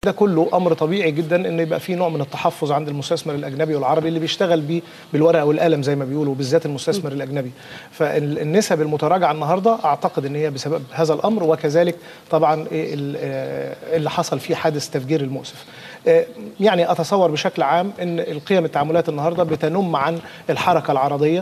ده كله امر طبيعي جدا ان يبقى في نوع من التحفظ عند المستثمر الاجنبي والعربي اللي بيشتغل بيه بالورقه والقلم زي ما بيقولوا بالذات المستثمر الاجنبي فالنسب المتراجعه النهارده اعتقد ان هي بسبب هذا الامر وكذلك طبعا اللي حصل فيه حادث تفجير المؤسف يعني اتصور بشكل عام ان القيم التعاملات النهارده بتنم عن الحركه العرضيه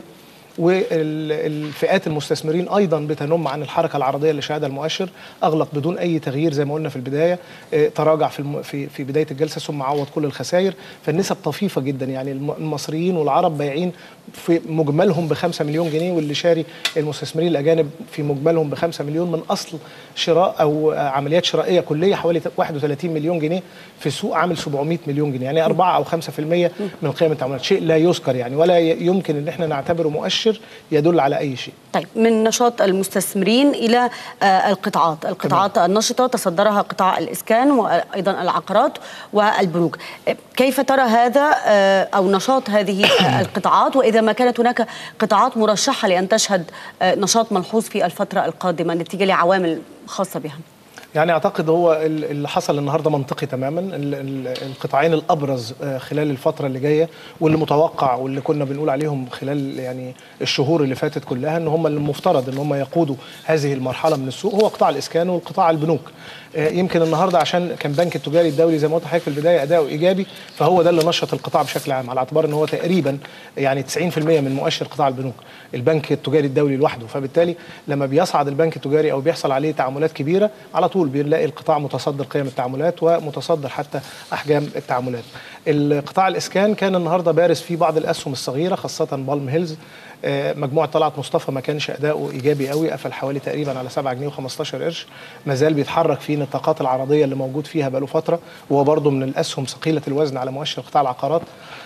والفئات المستثمرين ايضا بتنم عن الحركه العرضيه اللي شهدها المؤشر اغلق بدون اي تغيير زي ما قلنا في البدايه تراجع في الم... في في بدايه الجلسه ثم عوض كل الخسائر فالنسب طفيفه جدا يعني المصريين والعرب بايعين في مجملهم ب 5 مليون جنيه واللي شاري المستثمرين الاجانب في مجملهم ب 5 مليون من اصل شراء او عمليات شرائيه كليه حوالي 31 مليون جنيه في سوق عامل 700 مليون جنيه يعني 4 او 5% من قيم التعاملات شيء لا يذكر يعني ولا يمكن ان احنا نعتبره مؤشر يدل على اي شيء طيب من نشاط المستثمرين الى القطاعات القطاعات تمام. النشطه تصدرها قطاع الاسكان وايضا العقارات والبنوك كيف ترى هذا او نشاط هذه القطاعات واذا ما كانت هناك قطاعات مرشحه لان تشهد نشاط ملحوظ في الفتره القادمه نتيجه لعوامل خاصه بها يعني اعتقد هو اللي حصل النهارده منطقي تماما القطاعين الابرز خلال الفتره اللي جايه واللي متوقع واللي كنا بنقول عليهم خلال يعني الشهور اللي فاتت كلها ان هم اللي المفترض ان هم يقودوا هذه المرحله من السوق هو قطاع الاسكان وقطاع البنوك يمكن النهارده عشان كان بنك التجاري الدولي زي ما قلت لحضرتك في البدايه اداؤه ايجابي فهو ده اللي نشط القطاع بشكل عام على اعتبار ان هو تقريبا يعني 90% من مؤشر قطاع البنوك البنك التجاري الدولي لوحده فبالتالي لما بيصعد البنك التجاري او بيحصل عليه تعاملات كبيره على طول بنلاقي القطاع متصدر قيم التعاملات ومتصدر حتى احجام التعاملات القطاع الاسكان كان النهارده بارز فيه بعض الاسهم الصغيره خاصه بالم هيلز مجموعه طلعت مصطفى ما كانش اداؤه ايجابي قوي قفل حوالي تقريبا على 7 جنيه و15 قرش ما زال بيتحرك في النطاقات العرضيه اللي موجود فيها بقاله فتره وهو برضه من الاسهم ثقيله الوزن على مؤشر قطاع العقارات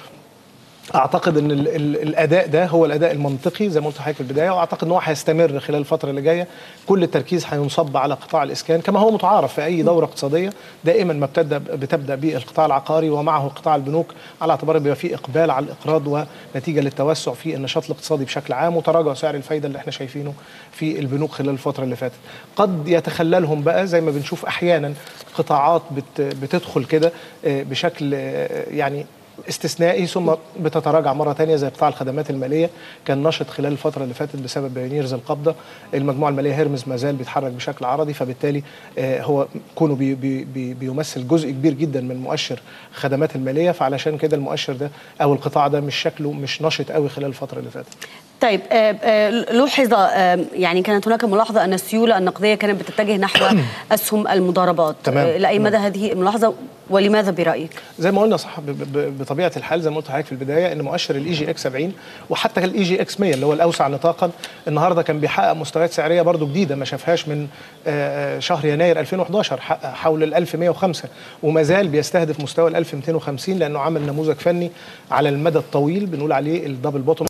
اعتقد ان ال ال الاداء ده هو الاداء المنطقي زي ما قلت لحضرتك في البدايه واعتقد ان هو هيستمر خلال الفتره اللي جايه كل التركيز هينصب على قطاع الاسكان كما هو متعارف في اي دوره اقتصاديه دائما ما بتبدا بتبدا بالقطاع العقاري ومعه قطاع البنوك على اعتبار بيبقى في اقبال على الاقراض ونتيجه للتوسع في النشاط الاقتصادي بشكل عام وتراجع سعر الفايده اللي احنا شايفينه في البنوك خلال الفتره اللي فاتت قد يتخللهم بقى زي ما بنشوف احيانا قطاعات بت بتدخل كده بشكل يعني استثنائي ثم بتتراجع مره ثانيه زي قطاع الخدمات الماليه كان نشط خلال الفتره اللي فاتت بسبب بيونيرز القبضه المجموعه الماليه هيرمز ما زال بيتحرك بشكل عرضي فبالتالي هو كونه بي بي بي بيمثل جزء كبير جدا من مؤشر خدمات الماليه فعلشان كده المؤشر ده او القطاع ده مش شكله مش نشط قوي خلال الفتره اللي فاتت طيب لوحظ يعني كانت هناك ملاحظه ان السيوله النقديه كانت بتتجه نحو اسهم المضاربات تمام. لاي مدى هذه الملاحظه ولماذا برايك؟ زي ما قلنا صح بطبيعه الحال زي ما قلت لحضرتك في البدايه ان مؤشر الاي جي اكس 70 وحتى الاي جي اكس 100 اللي هو الاوسع نطاقا النهارده كان بيحقق مستويات سعريه برضو جديده ما شافهاش من شهر يناير 2011 حقق حول ال 1105 وما زال بيستهدف مستوى ال 1250 لانه عمل نموذج فني على المدى الطويل بنقول عليه الدبل بوتوم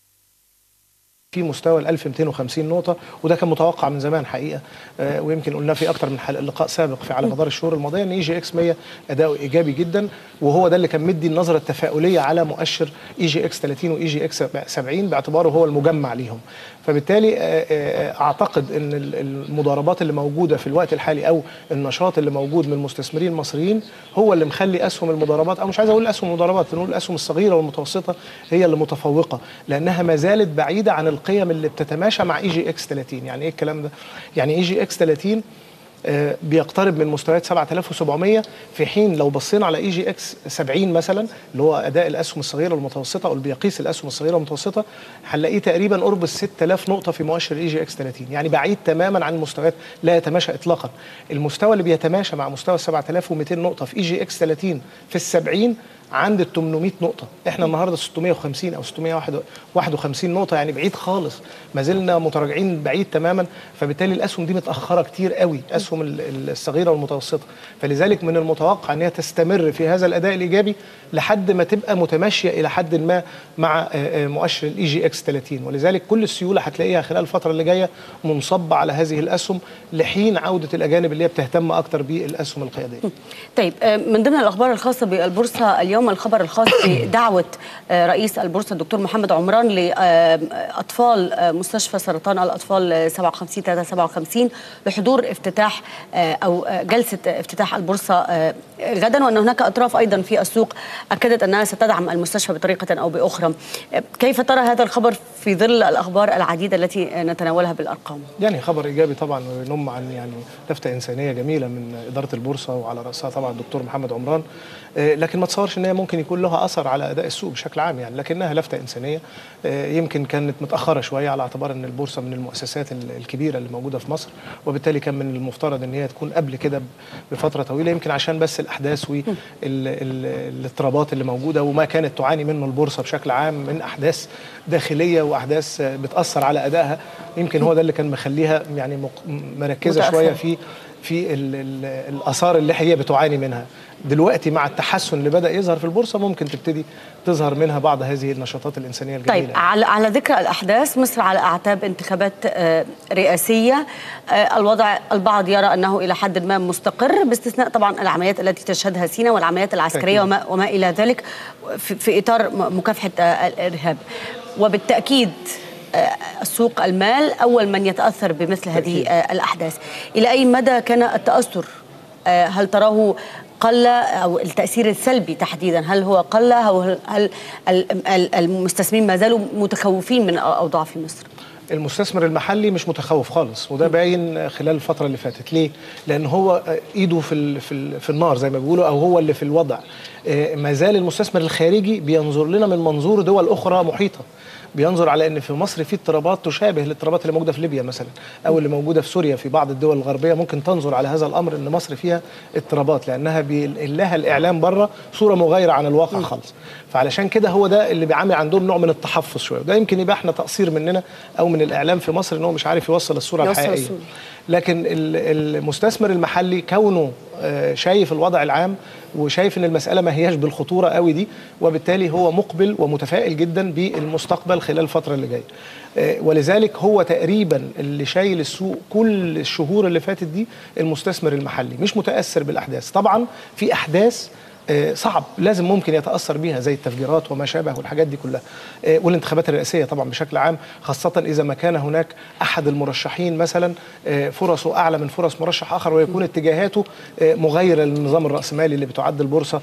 في مستوى ال 1250 نقطه وده كان متوقع من زمان حقيقه آه ويمكن قلنا في اكتر من حلقه لقاء سابق في على مدار الشهور الماضيه ان اي جي اكس 100 اداؤه ايجابي جدا وهو ده اللي كان مدي النظره التفاؤليه على مؤشر اي جي اكس 30 واي جي اكس 70 باعتباره هو المجمع ليهم فبالتالي آه اعتقد ان المضاربات اللي موجوده في الوقت الحالي او النشاط اللي موجود من المستثمرين المصريين هو اللي مخلي اسهم المضاربات او مش عايز اقول اسهم المضاربات نقول الاسهم الصغيره والمتوسطه هي اللي متفوقه لانها ما زالت بعيده عن القيم اللي بتتماشى مع اي جي اكس 30 يعني ايه الكلام ده يعني اي جي اكس 30 آه بيقترب من مستويات 7700 في حين لو بصينا على اي جي اكس 70 مثلا اللي هو اداء الاسهم الصغيره والمتوسطه او اللي بيقيس الاسهم الصغيره والمتوسطه هنلاقيه تقريبا قرب ال 6000 نقطه في مؤشر اي جي اكس 30 يعني بعيد تماما عن المستويات لا يتماشى اطلاقا المستوى اللي بيتماشى مع مستوى 7200 نقطه في اي جي اكس 30 في ال 70 عند ال 800 نقطة، احنا النهارده 650 أو 651 نقطة يعني بعيد خالص، ما زلنا متراجعين بعيد تماما، فبالتالي الأسهم دي متأخرة كتير قوي، أسهم الصغيرة والمتوسطة، فلذلك من المتوقع أن هي تستمر في هذا الأداء الإيجابي لحد ما تبقى متماشية إلى حد ما مع مؤشر الإي جي إكس 30، ولذلك كل السيولة هتلاقيها خلال الفترة اللي جاية منصبة على هذه الأسهم لحين عودة الأجانب اللي هي بتهتم أكتر بالأسهم القيادية. طيب من ضمن الأخبار الخاصة بالبورصة اليوم اليوم الخبر الخاص بدعوه رئيس البورصه الدكتور محمد عمران لاطفال مستشفى سرطان الاطفال 57 357 لحضور افتتاح او جلسه افتتاح البورصه غدا وان هناك اطراف ايضا في السوق اكدت انها ستدعم المستشفى بطريقه او باخرى. كيف ترى هذا الخبر في ظل الاخبار العديده التي نتناولها بالارقام؟ يعني خبر ايجابي طبعا وينم عن يعني لفته انسانيه جميله من اداره البورصه وعلى راسها طبعا الدكتور محمد عمران لكن ما تصورش ان هي ممكن يكون لها اثر على اداء السوق بشكل عام يعني لكنها لفته انسانيه يمكن كانت متاخره شويه على اعتبار ان البورصه من المؤسسات الكبيره اللي موجوده في مصر وبالتالي كان من المفترض ان هي تكون قبل كده بفتره طويله يمكن عشان بس الاحداث والاضطرابات اللي موجوده وما كانت تعاني منه البورصه بشكل عام من احداث داخليه واحداث بتاثر على ادائها يمكن هو ده اللي كان مخليها يعني مركزه شويه في في ال ال الاثار اللي هي بتعاني منها دلوقتي مع التحسن اللي بدا يظهر في البورصه ممكن تبتدي تظهر منها بعض هذه النشاطات الانسانيه الجميله طيب على على ذكر الاحداث مصر على اعتاب انتخابات رئاسيه الوضع البعض يرى انه الى حد ما مستقر باستثناء طبعا العمليات التي تشهدها سينا والعمليات العسكريه وما, وما الى ذلك في, في اطار مكافحه الارهاب وبالتاكيد السوق المال أول من يتأثر بمثل هذه الأحداث إلى أي مدى كان التأثر هل تراه قل أو التأثير السلبي تحديدا هل هو قل أو هل المستثمرين ما زالوا متخوفين من الأوضاع في مصر؟ المستثمر المحلي مش متخوف خالص وده باين خلال الفتره اللي فاتت ليه لان هو ايده في ال في, ال في النار زي ما بيقولوا او هو اللي في الوضع ما زال المستثمر الخارجي بينظر لنا من منظور دول اخرى محيطه بينظر على ان في مصر في اضطرابات تشابه الاضطرابات اللي موجوده في ليبيا مثلا او اللي موجوده في سوريا في بعض الدول الغربيه ممكن تنظر على هذا الامر ان مصر فيها اضطرابات لانها لها الاعلام بره صوره مغايره عن الواقع خالص فعلشان كده هو ده اللي بيعامل عندهم نوع من التحفظ شويه وده يمكن يبقى احنا تقصير مننا او من الاعلام في مصر ان هو مش عارف يوصل الصوره يوصل الحقيقيه الصورة. لكن المستثمر المحلي كونه شايف الوضع العام وشايف ان المساله ما هياش بالخطوره قوي دي وبالتالي هو مقبل ومتفائل جدا بالمستقبل خلال الفتره اللي جايه ولذلك هو تقريبا اللي شايل السوق كل الشهور اللي فاتت دي المستثمر المحلي مش متاثر بالاحداث طبعا في احداث صعب لازم ممكن يتاثر بيها زي التفجيرات وما شابه والحاجات دي كلها والانتخابات الرئاسيه طبعا بشكل عام خاصه اذا ما كان هناك احد المرشحين مثلا فرصه اعلى من فرص مرشح اخر ويكون اتجاهاته مغايره للنظام الراسمالي اللي بتعد البورصه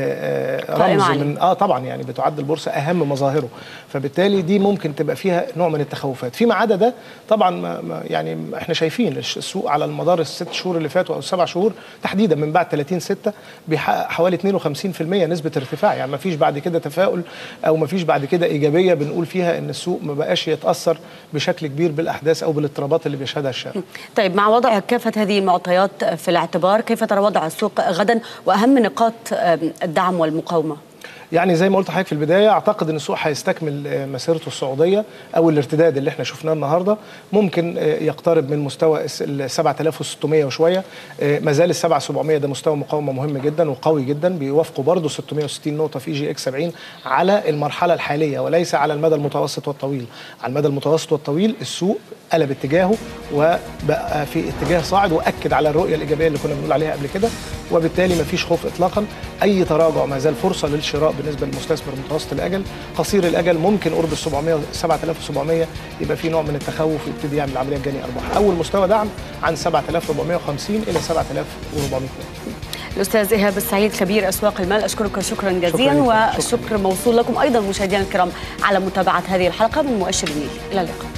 رمز من اه طبعا يعني بتعد البورصه اهم مظاهره فبالتالي دي ممكن تبقى فيها نوع من التخوفات فيما عدا ده طبعا ما يعني احنا شايفين السوق على المدار الست شهور اللي فاتوا او السبع شهور تحديدا من بعد 30 6 بيحقق حوالي 52% نسبه ارتفاع يعني ما فيش بعد كده تفاؤل او ما فيش بعد كده ايجابيه بنقول فيها ان السوق ما بقاش يتاثر بشكل كبير بالاحداث او بالاضطرابات اللي بيشهدها الشارع. طيب مع وضع كافه هذه المعطيات في الاعتبار كيف ترى وضع السوق غدا واهم نقاط الدعم والمقاومه؟ يعني زي ما قلت لحضرتك في البدايه اعتقد ان السوق هيستكمل مسيرته الصعوديه او الارتداد اللي احنا شفناه النهارده ممكن يقترب من مستوى ال 7600 وشويه ما زال ال 7700 ده مستوى مقاومه مهم جدا وقوي جدا بيوافقوا برضه 660 نقطه في جي اكس 70 على المرحله الحاليه وليس على المدى المتوسط والطويل على المدى المتوسط والطويل السوق قلب اتجاهه وبقى في اتجاه صاعد واكد على الرؤيه الايجابيه اللي كنا بنقول عليها قبل كده وبالتالي ما فيش خوف اطلاقا اي تراجع ما زال فرصه للشراء بالنسبه للمستثمر متوسط الاجل قصير الاجل ممكن قرب ال 700 7700 يبقى في نوع من التخوف ويبتدي يعمل عمليه جني ارباح اول مستوى دعم عن 7450 الى 7400 الاستاذ ايهاب السعيد خبير اسواق المال اشكرك شكرا جزيلا والشكر موصول لكم ايضا مشاهدينا الكرام على متابعه هذه الحلقه من مؤشر النيل الى اللقاء